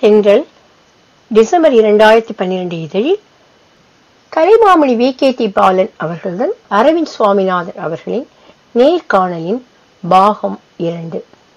தென்றல் டிசம்பர் இரண்டாயிரத்தி பன்னிரண்டு இதழில் Kalaimamani V K T Balan அவர்களுடன் அரவிந்த் சுவாமிநாதன் அவர்களின் நேர்காணலின் பாகம் இரண்டு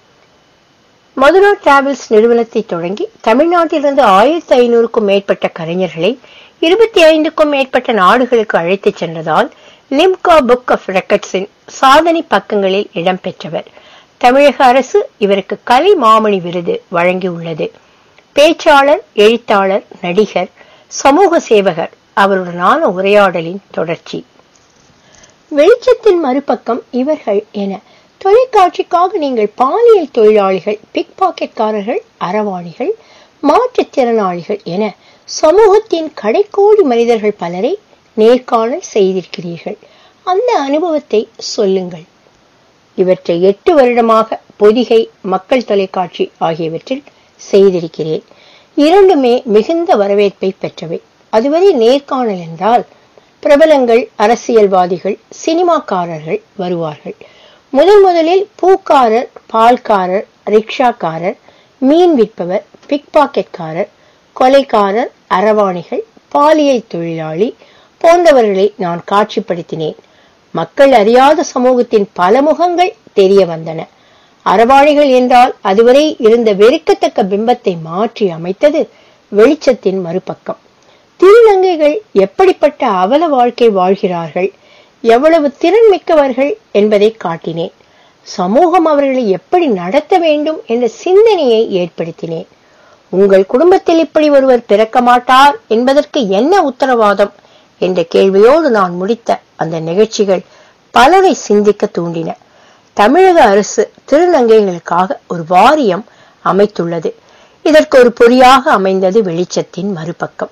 மதுரா டிராவல்ஸ் நிறுவனத்தை தொடங்கி தமிழ்நாட்டிலிருந்து ஆயிரத்தி ஐநூறுக்கும் மேற்பட்ட கலைஞர்களை இருபத்தி ஐந்துக்கும் மேற்பட்ட நாடுகளுக்கு அழைத்துச் சென்றதால் லிம்கா புக் ஆஃப் ரெக்கார்ட்ஸின் சாதனை பக்கங்களில் இடம்பெற்றவர் தமிழக அரசு இவருக்கு கலை மாமணி விருது வழங்கியுள்ளது பேச்சாளர் எழுத்தாளர் நடிகர் சமூக சேவகர் அவருடனான உரையாடலின் தொடர்ச்சி வெளிச்சத்தின் மறுபக்கம் இவர்கள் என தொலைக்காட்சிக்காக நீங்கள் பாலியல் தொழிலாளிகள் பிக் பாக்கெட்காரர்கள் அறவாணிகள் மாற்றுத்திறனாளிகள் என சமூகத்தின் கடைக்கோடி மனிதர்கள் பலரை நேர்காணல் செய்திருக்கிறீர்கள் அந்த அனுபவத்தை சொல்லுங்கள் இவற்றை எட்டு வருடமாக பொதிகை மக்கள் தொலைக்காட்சி ஆகியவற்றில் செய்திருக்கிறேன் இரண்டுமே மிகுந்த வரவேற்பை பெற்றவை அதுவரை நேர்காணல் என்றால் பிரபலங்கள் அரசியல்வாதிகள் சினிமாக்காரர்கள் வருவார்கள் முதன் முதலில் பூக்காரர் பால்காரர் ரிக்ஷாக்காரர் மீன் விற்பவர் பிக் பாக்கெட்காரர் கொலைக்காரர் அறவாணிகள் பாலியல் தொழிலாளி போன்றவர்களை நான் காட்சிப்படுத்தினேன் மக்கள் அறியாத சமூகத்தின் பல முகங்கள் தெரிய வந்தன அறவாணிகள் என்றால் அதுவரை இருந்த வெறுக்கத்தக்க பிம்பத்தை மாற்றி அமைத்தது வெளிச்சத்தின் மறுபக்கம் திருநங்கைகள் எப்படிப்பட்ட அவல வாழ்க்கை வாழ்கிறார்கள் எவ்வளவு திறன் மிக்கவர்கள் என்பதை காட்டினேன் சமூகம் அவர்களை எப்படி நடத்த வேண்டும் என்ற சிந்தனையை ஏற்படுத்தினேன் உங்கள் குடும்பத்தில் இப்படி ஒருவர் பிறக்க மாட்டார் என்பதற்கு என்ன உத்தரவாதம் என்ற கேள்வியோடு நான் முடித்த அந்த நிகழ்ச்சிகள் பலரை சிந்திக்க தூண்டின தமிழக அரசு திருநங்கைகளுக்காக ஒரு வாரியம் அமைத்துள்ளது இதற்கு ஒரு பொறியாக அமைந்தது வெளிச்சத்தின் மறுபக்கம்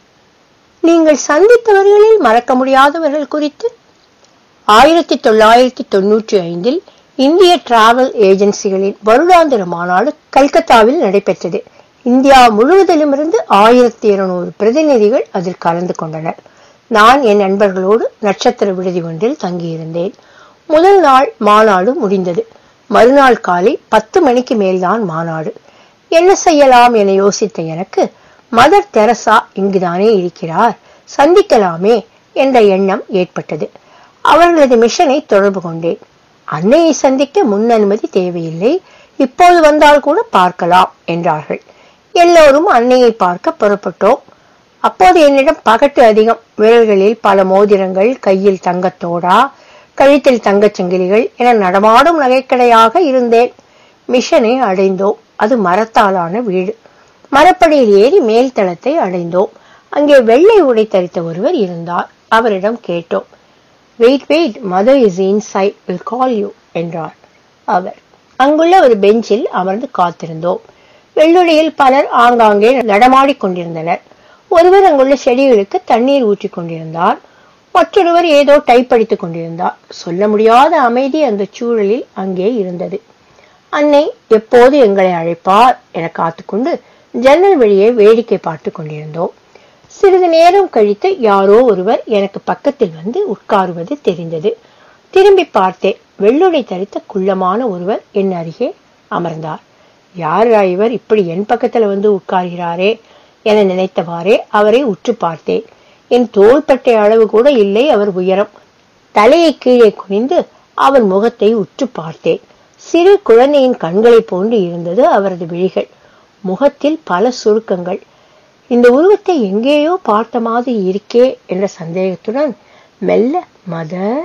நீங்கள் சந்தித்தவர்களில் மறக்க முடியாதவர்கள் குறித்து ஆயிரத்தி தொள்ளாயிரத்தி தொன்னூற்றி ஐந்தில் இந்திய டிராவல் ஏஜென்சிகளின் வருடாந்திர மாநாடு கல்கத்தாவில் நடைபெற்றது இந்தியா முழுவதிலும் இருந்து ஆயிரத்தி இருநூறு பிரதிநிதிகள் அதில் கலந்து கொண்டனர் நான் என் நண்பர்களோடு நட்சத்திர விடுதி ஒன்றில் தங்கியிருந்தேன் முதல் நாள் மாநாடு முடிந்தது மறுநாள் காலை பத்து மணிக்கு மேல்தான் மாநாடு என்ன செய்யலாம் என யோசித்த எனக்கு மதர் தெரசா இங்குதானே இருக்கிறார் சந்திக்கலாமே என்ற எண்ணம் ஏற்பட்டது அவர்களது மிஷனை தொடர்பு கொண்டேன் அன்னையை சந்திக்க முன் அனுமதி தேவையில்லை இப்போது வந்தால் கூட பார்க்கலாம் என்றார்கள் எல்லோரும் அன்னையை பார்க்க புறப்பட்டோம் அப்போது என்னிடம் பகட்டு அதிகம் விரல்களில் பல மோதிரங்கள் கையில் தங்கத்தோடா கழுத்தில் தங்கச் சங்கிலிகள் என நடமாடும் நகைக்கடையாக இருந்தேன் மிஷனை அடைந்தோம் அது மரத்தாலான வீடு மரப்படியில் ஏறி மேல் தளத்தை அடைந்தோம் அங்கே வெள்ளை உடை தரித்த ஒருவர் இருந்தார் அவரிடம் கேட்டோம் wait wait mother is inside will call you என்றார் அவர் அங்குள்ள ஒரு பெஞ்சில் அமர்ந்து காத்திருந்தோம் வெள்ளுடையில் பலர் ஆங்காங்கே நடமாடிக் கொண்டிருந்தனர் ஒருவர் அங்குள்ள செடிகளுக்கு தண்ணீர் ஊற்றிக் கொண்டிருந்தார் மற்றொருவர் ஏதோ டைப் அடித்துக் கொண்டிருந்தார் சொல்ல முடியாத அமைதி அந்த சூழலில் அங்கே இருந்தது அன்னை எப்போது எங்களை அழைப்பார் என காத்துக்கொண்டு ஜன்னல் வழியே வேடிக்கை பார்த்து கொண்டிருந்தோம் சிறிது நேரம் கழித்து யாரோ ஒருவர் எனக்கு பக்கத்தில் வந்து உட்காருவது தெரிந்தது திரும்பி பார்த்தேன் வெள்ளுடை தரித்த குள்ளமான ஒருவர் என் அருகே அமர்ந்தார் யாரா இவர் இப்படி என் பக்கத்துல வந்து உட்கார்கிறாரே என நினைத்தவாறே அவரை உற்று பார்த்தேன் என் தோள்பட்டை அளவு கூட இல்லை அவர் உயரம் தலையை கீழே குனிந்து அவர் முகத்தை உற்று பார்த்தேன் சிறு குழந்தையின் கண்களைப் போன்று இருந்தது அவரது விழிகள் முகத்தில் பல சுருக்கங்கள் இந்த உருவத்தை எங்கேயோ பார்த்த மாதிரி இருக்கே என்ற சந்தேகத்துடன் மெல்ல மதர்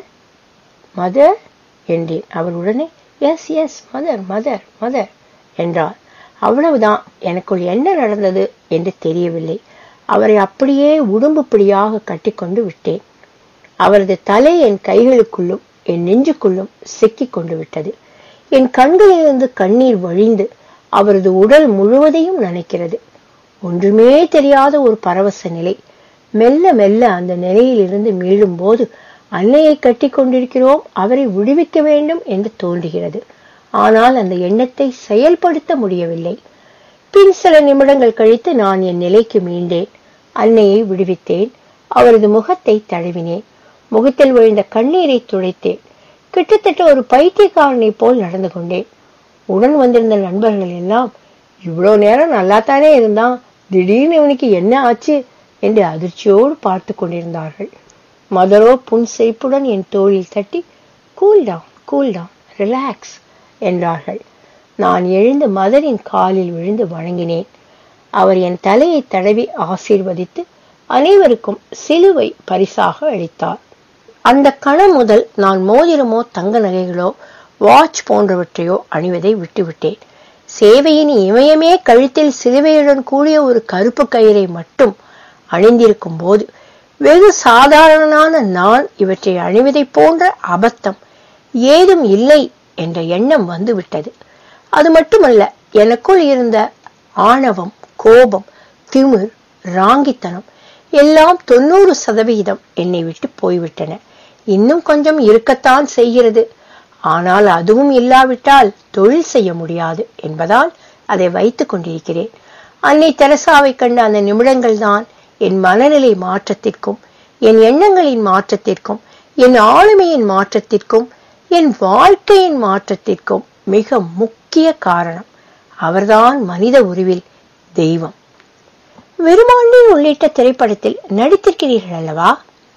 மதர் என்றேன் அவர் உடனே yes yes mother mother mother என்றார் அவ்வளவுதான் எனக்குள் என்ன நடந்தது என்று தெரியவில்லை அவரை அப்படியே உடும்பு பிடியாக கட்டிக்கொண்டு விட்டேன் அவரது தலை என் கைகளுக்குள்ளும் என் நெஞ்சுக்குள்ளும் சிக்கிக் கொண்டு விட்டது என் கண்களிலிருந்து கண்ணீர் வழிந்து அவரது உடல் முழுவதையும் நனைக்கிறது ஒன்றுமே தெரியாத ஒரு பரவச நிலை மெல்ல மெல்ல அந்த நிலையிலிருந்து மீளும் போது அன்னையை கட்டி கொண்டிருக்கிறோம் அவரை விடுவிக்க வேண்டும் என்று தோன்றுகிறது ஆனால் அந்த எண்ணத்தை செயல்படுத்த முடியவில்லை பின் சில நிமிடங்கள் கழித்து நான் என் நிலைக்கு மீண்டேன் அன்னையை விடுவித்தேன் அவரது முகத்தை தடவினேன் முகத்தில் விழுந்த கண்ணீரை துடைத்தேன் கிட்டத்தட்ட ஒரு பைத்தியக்காரனை போல் நடந்து கொண்டேன் உடன் வந்திருந்த நண்பர்கள் எல்லாம் இவ்வளோ நேரம் நல்லாத்தானே இருந்தான் திடீர்னு இவனுக்கு என்ன ஆச்சு என்று அதிர்ச்சியோடு பார்த்து கொண்டிருந்தார்கள் மதரோ புன்செய்ப்புடன் என் தோளில் தட்டி cool down cool down relax என்றார்கள் நான் எழுந்து மதரின் காலில் விழுந்து வணங்கினேன் அவர் என் தலையை தடவி ஆசீர்வதித்து அனைவருக்கும் சிலுவை பரிசாக அளித்தார் அந்த கணம் முதல் நான் மோதிரமோ தங்க நகைகளோ வாட்ச் போன்றவற்றையோ அணிவதை விட்டுவிட்டேன் சேவையின் இமயமே கழுத்தில் சிலுவையுடன் கூடிய ஒரு கருப்பு கயிறை மட்டும் அணிந்திருக்கும் போது வெகு சாதாரணனான நான் இவற்றை அணிவதைப் போன்ற அபத்தம் ஏதும் இல்லை என்ற எண்ணம் வந்துவிட்டது அது மட்டுமல்ல எனக்குள் இருந்த ஆணவம் கோபம் திமிர் ராங்கித்தனம் எல்லாம் தொண்ணூறு சதவிகிதம் என்னை விட்டு போய்விட்டன இன்னும் கொஞ்சம் இருக்கத்தான் செய்கிறது ஆனால் அதுவும் இல்லாவிட்டால் தொழில் செய்ய முடியாது என்பதால் அதை வைத்துக் கொண்டிருக்கிறேன் அன்னை தெரசாவை கண்ட அந்த நிமிடங்கள் தான் என் மனநிலை மாற்றத்திற்கும் என் எண்ணங்களின் மாற்றத்திற்கும் என் ஆளுமையின் மாற்றத்திற்கும் என் வாழ்க்கையின் மாற்றத்திற்கும் மிக முக்கிய காரணம் அவர்தான் மனித உருவில் தெய்வம் விருமாண்டி உள்ளிட்ட திரைப்படத்தில் நடித்திருக்கிறீர்கள் அல்லவா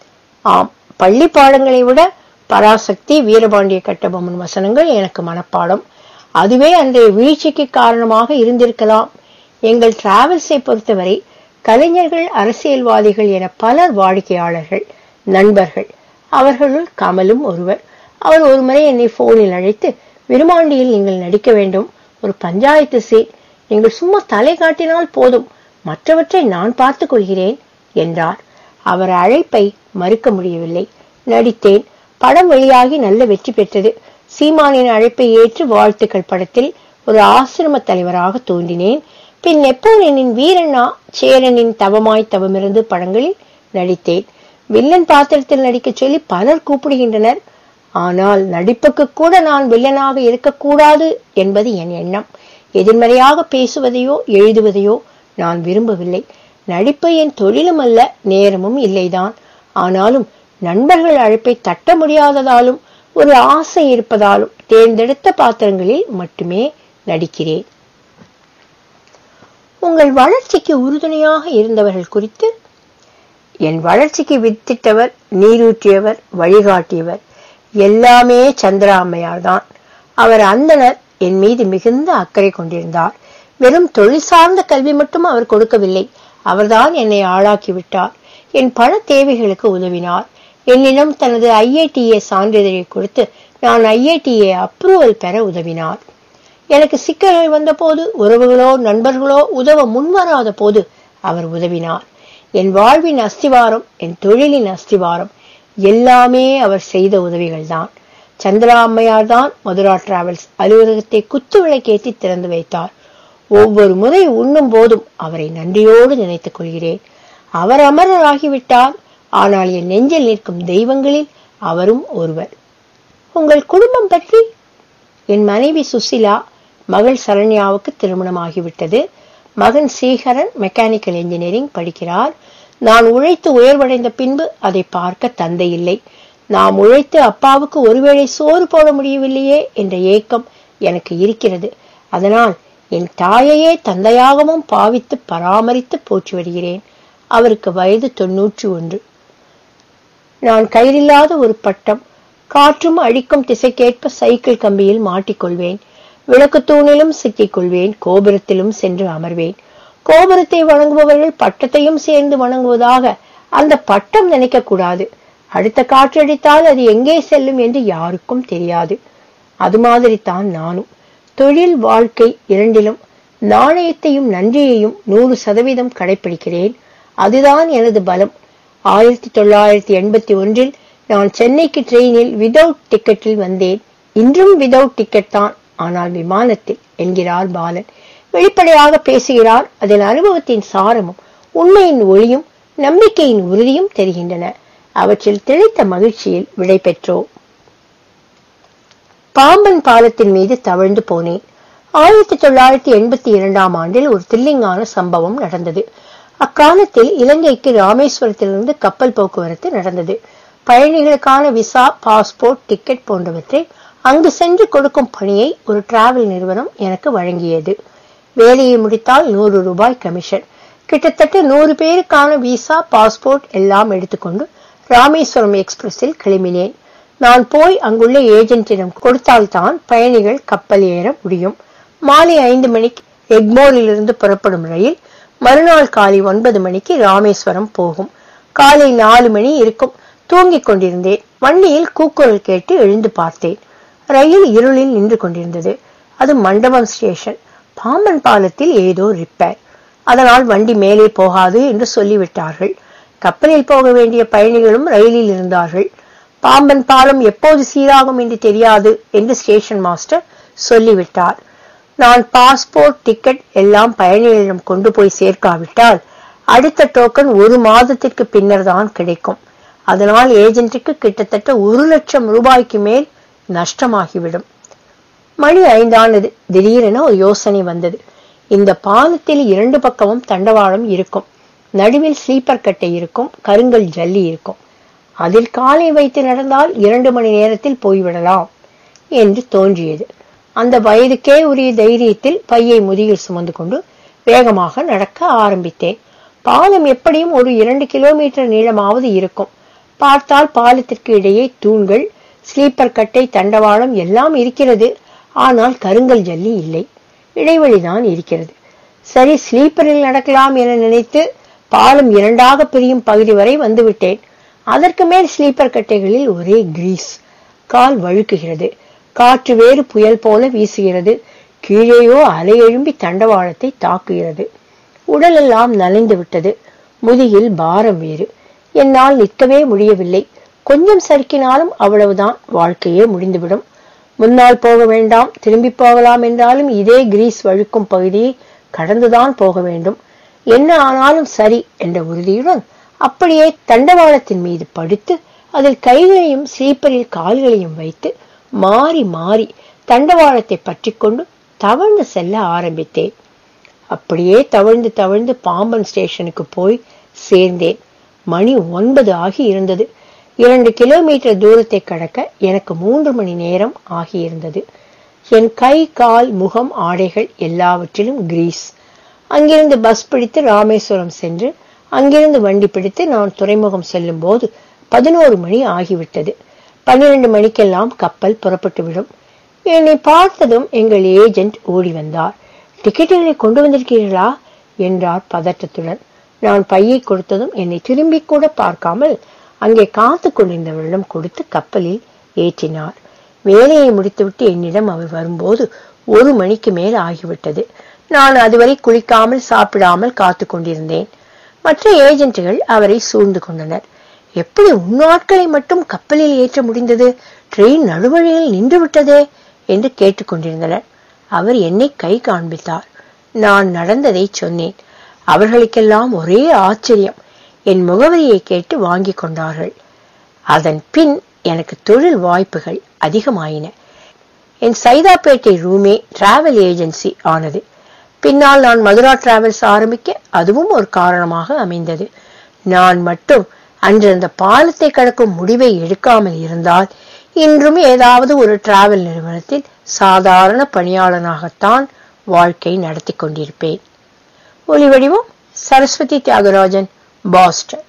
ஆம் பள்ளி பாடங்களை விட பராசக்தி வீரபாண்டிய கட்டபொம்மன் வசனங்கள் எனக்கு மனப்பாடம் அதுவே அன்றைய வீழ்ச்சிக்கு காரணமாக இருந்திருக்கலாம் எங்கள் டிராவல்ஸை பொறுத்தவரை கலைஞர்கள் அரசியல்வாதிகள் என பலர் வாடிக்கையாளர்கள் நண்பர்கள் அவர்களுள் கமலும் ஒருவர் அவர் ஒருமுறை என்னை போனில் அழைத்து விருமாண்டியில் நீங்கள் நடிக்க வேண்டும் ஒரு பஞ்சாயத்து சீன் நீங்கள் சும்மா தலை காட்டினால் போதும் மற்றவற்றை நான் பார்த்துக் கொள்கிறேன் என்றார் அவர் அழைப்பை மறுக்க முடியவில்லை நடித்தேன் படம் வெளியாகி நல்ல வெற்றி பெற்றது சீமானின் அழைப்பை ஏற்று வாழ்த்துக்கள் படத்தில் ஒரு ஆசிரம தலைவராக தோன்றினேன் பின் நெப்போலியனின் வீரண்ணா சேரனின் தவமாய் தவமிருந்து படங்களில் நடித்தேன் வில்லன் பாத்திரத்தில் நடிக்கச் சொல்லி பலர் கூப்பிடுகின்றனர் ஆனால் நடிப்புக்கு கூட நான் வில்லனாக இருக்கக்கூடாது என்பது என் எண்ணம் எதிர்மறையாக பேசுவதையோ எழுதுவதையோ நான் விரும்பவில்லை நடிப்பு என் தொழிலும் அல்ல நேரமும் இல்லைதான் ஆனாலும் நண்பர்கள் அழைப்பை தட்ட முடியாததாலும் ஒரு ஆசை இருப்பதாலும் தேர்ந்தெடுத்த பாத்திரங்களில் மட்டுமே நடிக்கிறேன் உங்கள் வளர்ச்சிக்கு உறுதுணையாக இருந்தவர்கள் குறித்து என் வளர்ச்சிக்கு வித்திட்டவர் நீரூற்றியவர் வழிகாட்டியவர் எல்லாமே சந்திரா அம்மையார் தான் அவர் அந்தனர் என் மீது மிகுந்த அக்கறை கொண்டிருந்தார் வெறும் தொழில் சார்ந்த கல்வி மட்டும் அவர் கொடுக்கவில்லை அவர்தான் என்னை ஆளாக்கி விட்டார் என் பண தேவைகளுக்கு உதவினார் என்னிடம் தனது ஐஐடிஏ சான்றிதழை கொடுத்து நான் ஐஐடிஏ அப்ரூவல் பெற உதவினார் எனக்கு சிக்கல்கள் வந்தபோது உறவுகளோ நண்பர்களோ உதவ முன்வராத போது அவர் உதவினார் என் வாழ்வின் அஸ்திவாரம் என் தொழிலின் அஸ்திவாரம் எல்லாமே அவர் செய்த உதவிகள் தான் சந்திரா அம்மையார் தான் மதுரா டிராவல்ஸ் அலுவலகத்தை குத்து விளக்கேற்றி திறந்து வைத்தார் ஒவ்வொரு முறை உண்ணும் போதும் அவரை நன்றியோடு நினைத்துக் கொள்கிறேன் அவர் அமரராகிவிட்டார் ஆனால் என் நெஞ்சில் நிற்கும் தெய்வங்களில் அவரும் ஒருவர் உங்கள் குடும்பம் பற்றி என் மனைவி சுசிலா மகள் சரண்யாவுக்கு திருமணமாகிவிட்டது மகன் சீகரன் மெக்கானிக்கல் இன்ஜினியரிங் படிக்கிறார் நான் உழைத்து உயர்வடைந்த பின்பு அதை பார்க்க தந்தை இல்லை நாம் உழைத்து அப்பாவுக்கு ஒருவேளை சோறு போட முடியவில்லையே என்ற ஏக்கம் எனக்கு இருக்கிறது அதனால் என் தாயையே தந்தையாகவும் பாவித்து பராமரித்து போற்றி வருகிறேன் அவருக்கு வயது தொன்னூற்றி ஒன்று நான் கையிலில்லாத ஒரு பட்டம் காற்றும் அடிக்கும் திசைக்கேற்ப சைக்கிள் கம்பியில் மாட்டிக்கொள்வேன் விளக்கு தூணிலும் சிக்கிக் கொள்வேன் கோபுரத்திலும் சென்று அமர்வேன் கோபுரத்தை வணங்குபவர்கள் பட்டத்தையும் சேர்ந்து வணங்குவதாக அந்த பட்டம் நினைக்க கூடாது அடுத்த காற்றடித்தால் அது எங்கே செல்லும் என்று யாருக்கும் தெரியாது அது மாதிரி தான் நானும் தொழில் வாழ்க்கை இரண்டிலும் நாணயத்தையும் நன்றியையும் நூறு சதவீதம் கடைபிடிக்கிறேன் அதுதான் எனது பலம் ஆயிரத்தி தொள்ளாயிரத்தி எண்பத்தி ஒன்றில் நான் சென்னைக்கு ட்ரெயினில் விதவுட் டிக்கெட்டில் வந்தேன் இன்றும் விதவுட் டிக்கெட் தான் ஆனால் விமானத்தில் என்கிறார் பாலன் வெளிப்படையாக பேசுகிறார் அதில் அனுபவத்தின் சாரமும் உண்மையின் ஒளியும் நம்பிக்கையின் உறுதியும் தெரிகின்றன அவற்றில் திளைத்த மகிழ்ச்சியில் விடை பெற்றோம் பாம்பன் பாலத்தின் மீது தவழ்ந்து போனேன் ஆயிரத்தி தொள்ளாயிரத்தி எண்பத்தி இரண்டாம் ஆண்டில் ஒரு தில்லிங்கான சம்பவம் நடந்தது அக்காலத்தில் இலங்கைக்கு ராமேஸ்வரத்திலிருந்து கப்பல் போக்குவரத்து நடந்தது பயணிகளுக்கான விசா பாஸ்போர்ட் டிக்கெட் போன்றவற்றை அங்கு சென்று கொடுக்கும் பணியை ஒரு டிராவல் நிறுவனம் எனக்கு வழங்கியது வேலையை முடித்தால் நூறு ரூபாய் கமிஷன் கிட்டத்தட்ட நூறு பேருக்கான விசா பாஸ்போர்ட் எல்லாம் எடுத்துக்கொண்டு ராமேஸ்வரம் எக்ஸ்பிரஸில் கிளம்பினேன் நான் போய் அங்குள்ள ஏஜென்ட்டிடம் கொடுத்தால்தான் பயணிகள் கப்பல் ஏற முடியும் மாலை ஐந்து மணிக்கு எக்மோரிலிருந்து புறப்படும் ரயில் மறுநாள் காலை ஒன்பது மணிக்கு ராமேஸ்வரம் போகும் காலை நாலு மணி இருக்கும் தூங்கிக் கொண்டிருந்தேன் வண்டியில் கூக்குரல் கேட்டு எழுந்து பார்த்தேன் ரயில் இருளில் நின்று கொண்டிருந்தது அது மண்டபம் ஸ்டேஷன் பாம்பன் பாலத்தில் ஏதோ ரிப்பேர் அதனால் வண்டி மேலே போகாது என்று சொல்லிவிட்டார்கள் கப்பலில் போக வேண்டிய பயணிகளும் ரயிலில் இருந்தார்கள் பாம்பன் பாலம் எப்போது சீராகும் என்று தெரியாது என்று ஸ்டேஷன் மாஸ்டர் சொல்லிவிட்டார் நான் பாஸ்போர்ட் டிக்கெட் எல்லாம் பயணிகளிடம் கொண்டு போய் சேர்க்காவிட்டால் அடுத்த டோக்கன் ஒரு மாதத்திற்கு பின்னர் தான் கிடைக்கும் அதனால் ஏஜென்ட்டுக்கு கிட்டத்தட்ட ஒரு லட்சம் ரூபாய்க்கு மேல் நஷ்டமாகிவிடும் மணி ஐந்தானது திடீரென ஒரு யோசனை வந்தது இந்த பாலத்தில் இரண்டு பக்கமும் தண்டவாளம் இருக்கும் நடுவில் ஸ்லீப்பர் கட்டை இருக்கும் கருங்கல் ஜல்லி இருக்கும் அதில் காலை வைத்து நடந்தால் இரண்டு மணி நேரத்தில் போய்விடலாம் என்று தோன்றியது அந்த வயதுக்கே உரிய தைரியத்தில் பையை முதுகில் சுமந்து கொண்டு வேகமாக நடக்க ஆரம்பித்தேன் பாலம் எப்படியும் ஒரு இரண்டு கிலோமீட்டர் நீளமாவது இருக்கும் பார்த்தால் பாலத்திற்கு இடையே தூண்கள் ஸ்லீப்பர் கட்டை தண்டவாளம் எல்லாம் இருக்கிறது ஆனால் கருங்கல் ஜல்லி இல்லை இடைவெளிதான் இருக்கிறது சரி ஸ்லீப்பரில் நடக்கலாம் என நினைத்து பாலம் இரண்டாக பிரியும் பகுதி வரை வந்துவிட்டேன் அதற்கு மேல் ஸ்லீப்பர் கட்டைகளில் ஒரே கிரீஸ் கால் வழுக்குகிறது காற்று வேறு புயல் போல வீசுகிறது கீழேயோ அலை எழும்பி தண்டவாளத்தை தாக்குகிறது உடலெல்லாம் நனைந்து விட்டது முதுகில் பாரம் வேறு என்னால் நிற்கவே முடியவில்லை கொஞ்சம் சறுக்கினாலும் அவ்வளவுதான் வாழ்க்கையே முடிந்துவிடும் முன்னால் போக வேண்டாம் திரும்பி போகலாம் என்றாலும் இதே கிரீஸ் வழுக்கும் பகுதியை கடந்துதான் போக வேண்டும் என்ன ஆனாலும் சரி என்ற உறுதியுடன் அப்படியே தண்டவாளத்தின் மீது படுத்து அதில் கைகளையும் ஸ்லீப்பரில் கால்களையும் வைத்து மாறி மாறி தண்டவாளத்தை பற்றி கொண்டு தவழ்ந்து செல்ல ஆரம்பித்தேன் அப்படியே தவழ்ந்து தவழ்ந்து பாம்பன் ஸ்டேஷனுக்கு போய் சேர்ந்தேன் மணி ஒன்பது ஆகி இருந்தது இரண்டு கிலோமீட்டர் தூரத்தை கடக்க எனக்கு மூன்று மணி நேரம் ஆகியிருந்தது என் கை கால் முகம் ஆடைகள் எல்லாவற்றிலும் கிரீஸ் அங்கிருந்து பஸ் பிடித்து ராமேஸ்வரம் சென்று அங்கிருந்து வண்டி பிடித்து நான் துறைமுகம் செல்லும் போது பதினோரு மணி ஆகிவிட்டது பன்னிரண்டு மணிக்கெல்லாம் கப்பல் புறப்பட்டுவிடும் என்னை பார்த்ததும் எங்கள் ஏஜென்ட் ஓடி வந்தார் டிக்கெட்டுகளை கொண்டு வந்திருக்கிறீர்களா என்றார் பதட்டத்துடன் நான் பையை கொடுத்ததும் என்னை திரும்பி கூட பார்க்காமல் அங்கே காத்து கொண்டிருந்தவரிடம் கொடுத்து கப்பலில் ஏற்றினார் வேலையை முடித்துவிட்டு என்னிடம் அவர் வரும்போது ஒரு மணிக்கு மேல் ஆகிவிட்டது நான் அதுவரை குளிக்காமல் சாப்பிடாமல் காத்து கொண்டிருந்தேன் மற்ற ஏஜென்ட்டுகள் அவரை சூழ்ந்து கொண்டனர் எப்படி உன்னாட்களை மட்டும் கப்பலில் ஏற்ற முடிந்தது ட்ரெயின் நடுவழியில் நின்று விட்டதே என்று கேட்டுக்கொண்டிருந்தனர் அவர் என்னை கை காண்பித்தார் நான் நடந்ததை சொன்னேன் அவர்களுக்கெல்லாம் ஒரே ஆச்சரியம் என் முகவரியை கேட்டு வாங்கிக் கொண்டார்கள் அதன் பின் எனக்கு தொழில் வாய்ப்புகள் அதிகமாயின என் சைதாப்பேட்டை ரூமே டிராவல் ஏஜென்சி ஆனது பின்னால் நான் மதுரா டிராவல்ஸ் ஆரம்பிக்க அதுவும் ஒரு காரணமாக அமைந்தது நான் மட்டும் அன்று அந்த பாலத்தை கடக்கும் முடிவை எடுக்காமல் இருந்தால் இன்றும் ஏதாவது ஒரு டிராவல் நிறுவனத்தில் சாதாரண பணியாளனாகத்தான் வாழ்க்கை நடத்தி கொண்டிருப்பேன் ஒலி வடிவம் சரஸ்வதி தியாகராஜன் பாஸ்டன்